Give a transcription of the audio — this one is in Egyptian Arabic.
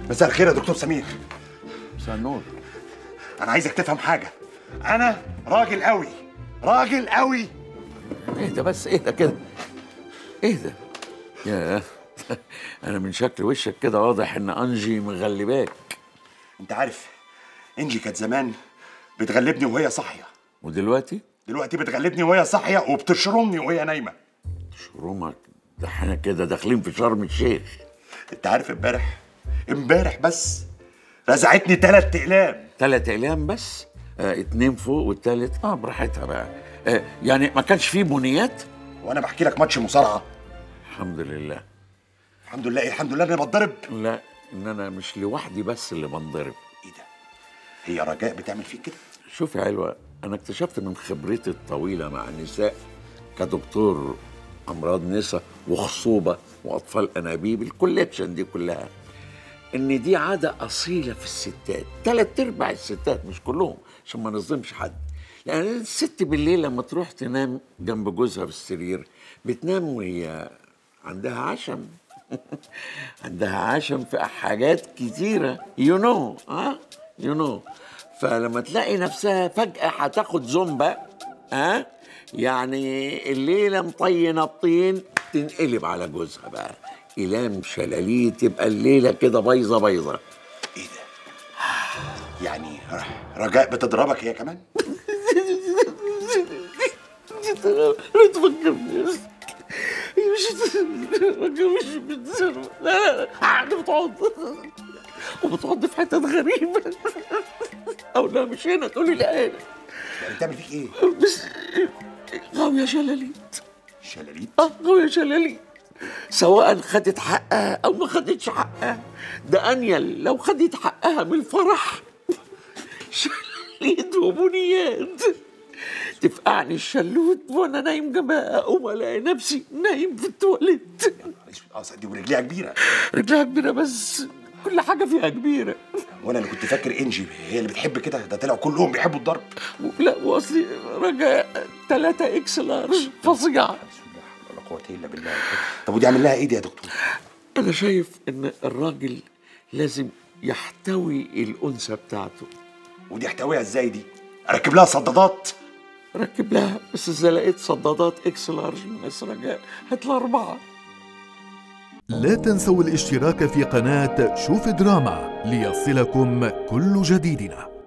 مساء الخير يا دكتور سمير مساء النور انا عايزك تفهم حاجه انا راجل قوي راجل قوي اهدى بس اهدى كده اهدى يا انا من شكل وشك كده واضح ان انجي مغلباك انت عارف انجي كانت زمان بتغلبني وهي صاحيه ودلوقتي دلوقتي بتغلبني وهي صاحيه وبتشرمني وهي نايمه شرومك ده احنا كده داخلين في شرم الشيخ انت عارف امبارح امبارح بس رزعتني ثلاث اقلام تلات اقلام بس آه اتنين فوق والتالت اه براحتها بقى آه يعني ما كانش فيه بنيات وانا بحكي لك ماتش مصارعه الحمد لله الحمد لله ايه الحمد لله انا بتضرب لا ان انا مش لوحدي بس اللي بنضرب ايه ده هي رجاء بتعمل فيك كده شوف يا علوة أنا اكتشفت من خبرتي الطويلة مع النساء كدكتور أمراض نساء وخصوبة وأطفال أنابيب الكوليكشن دي كلها إن دي عادة أصيلة في الستات تلات أرباع الستات مش كلهم عشان ما نظلمش حد لأن الست بالليل لما تروح تنام جنب جوزها في السرير بتنام وهي عندها عشم عندها عشم في حاجات كتيرة يو نو ها يو نو فلما تلاقي نفسها فجأة هتاخد زومبا ها يعني الليلة مطينة بطين تنقلب على جوزها بقى إلام شلاليت تبقى الليلة كده بايظة بايظة ايه ده يعني رجاء بتضربك هي كمان لا تفكرني مش مش بتزرع لا لا قاعدة بتقعد وبتقعد في حتت غريبة أو لا مش هنا تقولي لا هنا يعني بتعمل فيك ايه بس غاوية شلاليت شلاليت اه غاوية شلاليت سواء خدت حقها أو ما خدتش حقها ده أنيل لو خدت حقها من الفرح شلاليت وبنيات تفقعني الشلوت وانا نايم جنبها اقوم الاقي نفسي نايم في التواليت اه دي ورجليها كبيره رجلها كبيره بس كل حاجه فيها كبيره وانا اللي كنت فاكر انجي هي اللي بتحب كده ده طلعوا كلهم بيحبوا الضرب لا واصلي رجاء 3 اكس لارج فظيعه لا قوه الا بالله طب ودي عامل لها ايه دي يا دكتور انا شايف ان الراجل لازم يحتوي الانثى بتاعته ودي احتويها ازاي دي اركب لها صدادات ركب لها بس اذا لقيت صدادات اكس لارج من ناس رجاء هات لها اربعه لا تنسوا الاشتراك في قناة شوف دراما ليصلكم كل جديدنا